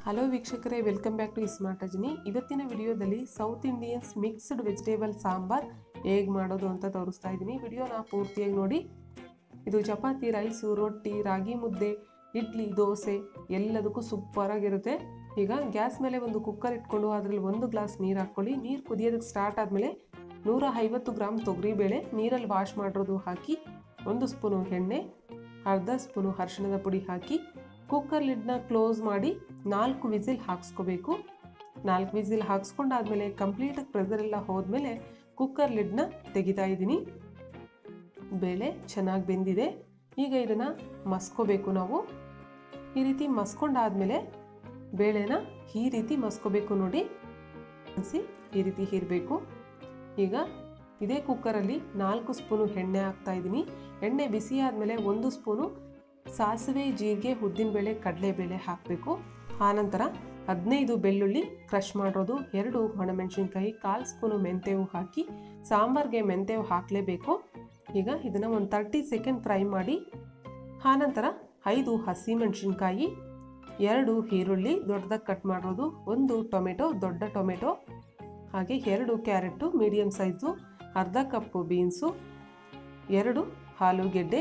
hello ವೀಕ್ಷಕರೇ welcome back to smart Rajani ಇವತ್ತಿನ ವಿಡಿಯೋದಲ್ಲಿ south Indians mixed vegetable sambar ಹೇಗೆ ಮಾಡೋದು ಅಂತ ತೋರಿಸ್ತಾ ಇದ್ದೀನಿ ವಿಡಿಯೋನ ಪೂರ್ತಿಯಾಗಿ ನೋಡಿ ಇದು ಚಪಾತಿ ರೈಸು ರೊಟ್ಟಿ ರಾಗಿ ಮುದ್ದೆ ಇಡ್ಲಿ ದೋಸೆ ಎಲ್ಲದಕ್ಕೂ ಸೂಪರಾಗಿರುತ್ತೆ ಈಗ ಗ್ಯಾಸ್ ಮೇಲೆ ಒಂದು ಕುಕ್ಕರ್ ಇಟ್ಕೊಂಡು ಅದರಲ್ಲಿ ಒಂದು ಗ್ಲಾಸ್ ನೀರು ಹಾಕ್ಕೊಳ್ಳಿ ನೀರು ಕುದಿಯೋದಕ್ಕೆ ಸ್ಟಾರ್ಟ್ ಆದಮೇಲೆ ನೂರ ಐವತ್ತು ಗ್ರಾಮ್ ತೊಗರಿಬೇಳೆ ನೀರಲ್ಲಿ ವಾಶ್ ಮಾಡಿರೋದು ಹಾಕಿ ಒಂದು ಸ್ಪೂನು ಎಣ್ಣೆ ಅರ್ಧ ಸ್ಪೂನು ಅರಿಶಿಣದ ಪುಡಿ ಹಾಕಿ ಕುಕ್ಕರ್ ಲಿಡ್ನ ಕ್ಲೋಸ್ ಮಾಡಿ ನಾಲ್ಕು ವಿಸಿಲ್ ಹಾಕ್ಸ್ಕೋಬೇಕು ನಾಲ್ಕು ವಿಸಿಲ್ ಹಾಕ್ಸ್ಕೊಂಡಾದ್ಮೇಲೆ ಕಂಪ್ಲೀಟಾಗಿ ಪ್ರೆಸರ್ ಎಲ್ಲ ಹೋದ್ಮೇಲೆ ಕುಕ್ಕರ್ ಲಿಡ್ನ ತೆಗಿತಾ ಇದ್ದೀನಿ ಬೇಳೆ ಚೆನ್ನಾಗಿ ಬೆಂದಿದೆ ಈಗ ಇದನ್ನು ಮಸ್ಕೋಬೇಕು ನಾವು ಈ ರೀತಿ ಮಸ್ಕೊಂಡಾದ್ಮೇಲೆ ಬೇಳೆನ ಈ ರೀತಿ ಮಸ್ಕೋಬೇಕು ನೋಡಿ ಅನಿಸಿ ಈ ರೀತಿ ಇರಬೇಕು ಈಗ ಇದೇ ಕುಕ್ಕರಲ್ಲಿ ನಾಲ್ಕು ಸ್ಪೂನು ಎಣ್ಣೆ ಹಾಕ್ತಾ ಇದ್ದೀನಿ ಎಣ್ಣೆ ಬಿಸಿ ಆದಮೇಲೆ ಒಂದು ಸ್ಪೂನು ಸಾಸಿವೆ ಜೀರಿಗೆ ಉದ್ದಿನಬೇಳೆ ಕಡಲೆಬೇಳೆ ಹಾಕಬೇಕು ಆನಂತರ ಹದಿನೈದು ಬೆಳ್ಳುಳ್ಳಿ ಕ್ರಷ್ ಮಾಡೋದು ಎರಡು ಒಣಮೆಣಸಿನ್ಕಾಯಿ ಕಾಲು ಸ್ಪೂನು ಮೆಂತೆವು ಹಾಕಿ ಸಾಂಬಾರ್ಗೆ ಮೆಂತೆವು ಹಾಕಲೇಬೇಕು ಈಗ ಇದನ್ನು ಒಂದು ತರ್ಟಿ ಸೆಕೆಂಡ್ ಫ್ರೈ ಮಾಡಿ ಆನಂತರ ಐದು ಹಸಿಮೆಣಸಿನ್ಕಾಯಿ ಎರಡು ಈರುಳ್ಳಿ ದೊಡ್ಡದಾಗಿ ಕಟ್ ಮಾಡೋದು ಒಂದು ಟೊಮೆಟೊ ದೊಡ್ಡ ಟೊಮೆಟೊ ಹಾಗೆ ಎರಡು ಕ್ಯಾರೆಟು ಮೀಡಿಯಮ್ ಸೈಜು ಅರ್ಧ ಕಪ್ಪು ಬೀನ್ಸು ಎರಡು ಆಲೂಗೆಡ್ಡೆ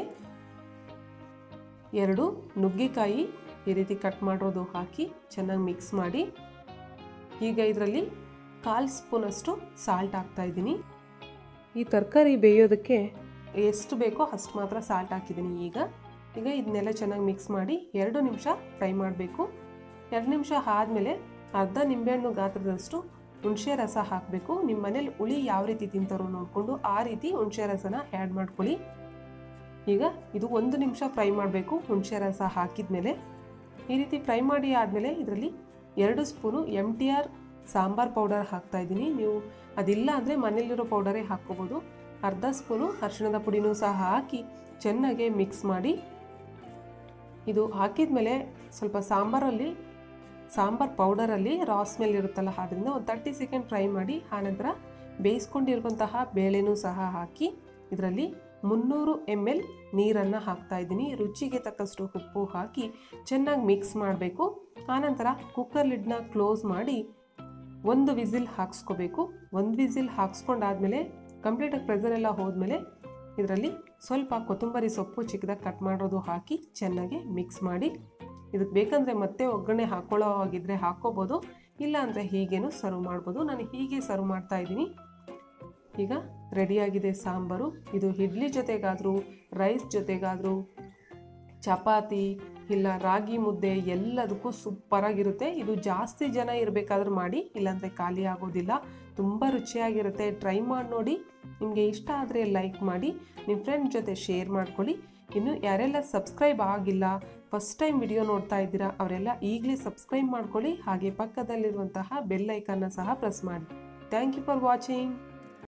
ಎರಡು ನುಗ್ಗೆಕಾಯಿ ಈ ರೀತಿ ಕಟ್ ಮಾಡೋದು ಹಾಕಿ ಚೆನ್ನಾಗಿ ಮಿಕ್ಸ್ ಮಾಡಿ ಈಗ ಇದರಲ್ಲಿ ಕಾಲು ಸ್ಪೂನಷ್ಟು ಸಾಲ್ಟ್ ಹಾಕ್ತಾ ಇದ್ದೀನಿ ಈ ತರಕಾರಿ ಬೇಯೋದಕ್ಕೆ ಎಷ್ಟು ಬೇಕೋ ಅಷ್ಟು ಮಾತ್ರ ಸಾಲ್ಟ್ ಹಾಕಿದ್ದೀನಿ ಈಗ ಈಗ ಇದನ್ನೆಲ್ಲ ಚೆನ್ನಾಗಿ ಮಿಕ್ಸ್ ಮಾಡಿ ಎರಡು ನಿಮಿಷ ಫ್ರೈ ಮಾಡಬೇಕು ಎರಡು ನಿಮಿಷ ಆದಮೇಲೆ ಅರ್ಧ ನಿಂಬೆಹಣ್ಣು ಗಾತ್ರದಷ್ಟು ಹುಣಸೆ ರಸ ಹಾಕಬೇಕು ನಿಮ್ಮ ಮನೇಲಿ ಹುಳಿ ಯಾವ ರೀತಿ ತಿಂತಾರೋ ನೋಡಿಕೊಂಡು ಆ ರೀತಿ ಹುಣಸೆ ರಸನ ಆ್ಯಡ್ ಮಾಡ್ಕೊಳ್ಳಿ ಈಗ ಇದು ಒಂದು ನಿಮಿಷ ಫ್ರೈ ಮಾಡಬೇಕು ಹುಣಸೆ ರಸ ಹಾಕಿದ ಮೇಲೆ ಈ ರೀತಿ ಫ್ರೈ ಮಾಡಿ ಆದಮೇಲೆ ಇದರಲ್ಲಿ ಎರಡು spoon M T R sambar powder ಹಾಕ್ತಾ ಇದ್ದೀನಿ ನೀವು ಅದಿಲ್ಲ ಅಂದರೆ ಮನೇಲಿರೋ ಪೌಡರೇ ಹಾಕ್ಕೋಬೋದು ಅರ್ಧ ಸ್ಪೂನು ಅರಿಶಿಣದ ಪುಡಿನೂ ಸಹ ಹಾಕಿ ಚೆನ್ನಾಗೆ ಮಿಕ್ಸ್ ಮಾಡಿ ಇದು ಹಾಕಿದ ಮೇಲೆ ಸ್ವಲ್ಪ ಸಾಂಬಾರಲ್ಲಿ ಸಾಂಬಾರ್ ಪೌಡರಲ್ಲಿ ರಾ ಸ್ಮೆಲ್ ಇರುತ್ತಲ್ಲ ಆದ್ದರಿಂದ ಒಂದು ತರ್ಟಿ ಸೆಕೆಂಡ್ ಫ್ರೈ ಮಾಡಿ ಆನಂತರ ಬೇಯಿಸ್ಕೊಂಡಿರುವಂತಹ ಬೇಳೆನೂ ಸಹ ಹಾಕಿ ಇದರಲ್ಲಿ ಮುನ್ನೂರು ಎಮ್ ಎಲ್ ನೀರನ್ನು ಹಾಕ್ತಾ ಇದ್ದೀನಿ ರುಚಿಗೆ ತಕ್ಕಷ್ಟು ಉಪ್ಪು ಹಾಕಿ ಚೆನ್ನಾಗಿ ಮಿಕ್ಸ್ ಮಾಡಬೇಕು ಆನಂತರ ಕುಕ್ಕರ್ ಲಿಡ್ನ ಕ್ಲೋಸ್ ಮಾಡಿ ಒಂದು ವಿಸಿಲ್ ಹಾಕ್ಸ್ಕೋಬೇಕು ಒಂದು ವಿಸಿಲ್ ಹಾಕ್ಸ್ಕೊಂಡಾದ್ಮೇಲೆ ಕಂಪ್ಲೀಟಾಗಿ ಪ್ರೆಸರ್ ಎಲ್ಲ ಹೋದ್ಮೇಲೆ ಇದರಲ್ಲಿ ಸ್ವಲ್ಪ ಕೊತ್ತಂಬರಿ ಸೊಪ್ಪು ಚಿಕ್ಕದಾಗಿ ಕಟ್ ಮಾಡೋದು ಹಾಕಿ ಚೆನ್ನಾಗಿ ಮಿಕ್ಸ್ ಮಾಡಿ ಇದಕ್ಕೆ ಬೇಕಂದರೆ ಮತ್ತೆ ಒಗ್ಗರಣೆ ಹಾಕ್ಕೊಳ್ಳೋ ಆಗಿದ್ದರೆ ಹಾಕ್ಕೋಬೋದು ಇಲ್ಲ ಅಂದರೆ ಹೀಗೇನು ಸರ್ವ್ ಮಾಡ್ಬೋದು ನಾನು ಹೀಗೆ ಸರ್ವ್ ಮಾಡ್ತಾ ಇದ್ದೀನಿ ಈಗ ರೆಡಿಯಾಗಿದೆ ಸಾಂಬಾರು ಇದು ಇಡ್ಲಿ ಜೊತೆಗಾದರೂ ರೈಸ್ ಜೊತೆಗಾದರೂ ಚಪಾತಿ ಇಲ್ಲ ರಾಗಿ ಮುದ್ದೆ ಎಲ್ಲದಕ್ಕೂ ಸೂಪರಾಗಿರುತ್ತೆ ಇದು ಜಾಸ್ತಿ ಜನ ಇರಬೇಕಾದ್ರೂ ಮಾಡಿ ಇಲ್ಲಾಂದರೆ ಖಾಲಿ ಆಗೋದಿಲ್ಲ ತುಂಬ ರುಚಿಯಾಗಿರುತ್ತೆ ಟ್ರೈ ಮಾಡಿ ನೋಡಿ ನಿಮಗೆ ಇಷ್ಟ ಆದರೆ ಲೈಕ್ ಮಾಡಿ ನಿಮ್ಮ ಫ್ರೆಂಡ್ ಜೊತೆ ಶೇರ್ ಮಾಡ್ಕೊಳ್ಳಿ ಇನ್ನು ಯಾರೆಲ್ಲ ಸಬ್ಸ್ಕ್ರೈಬ್ ಆಗಿಲ್ಲ ಫಸ್ಟ್ ಟೈಮ್ ವಿಡಿಯೋ ನೋಡ್ತಾ ಇದ್ದೀರಾ ಅವರೆಲ್ಲ ಈಗಲೇ ಸಬ್ಸ್ಕ್ರೈಬ್ ಮಾಡ್ಕೊಳ್ಳಿ ಹಾಗೆ ಪಕ್ಕದಲ್ಲಿರುವಂತಹ ಬೆಲ್ ಐಕನ್ನ ಸಹ ಪ್ರೆಸ್ ಮಾಡಿ ಥ್ಯಾಂಕ್ ಯು ಫಾರ್ ವಾಚಿಂಗ್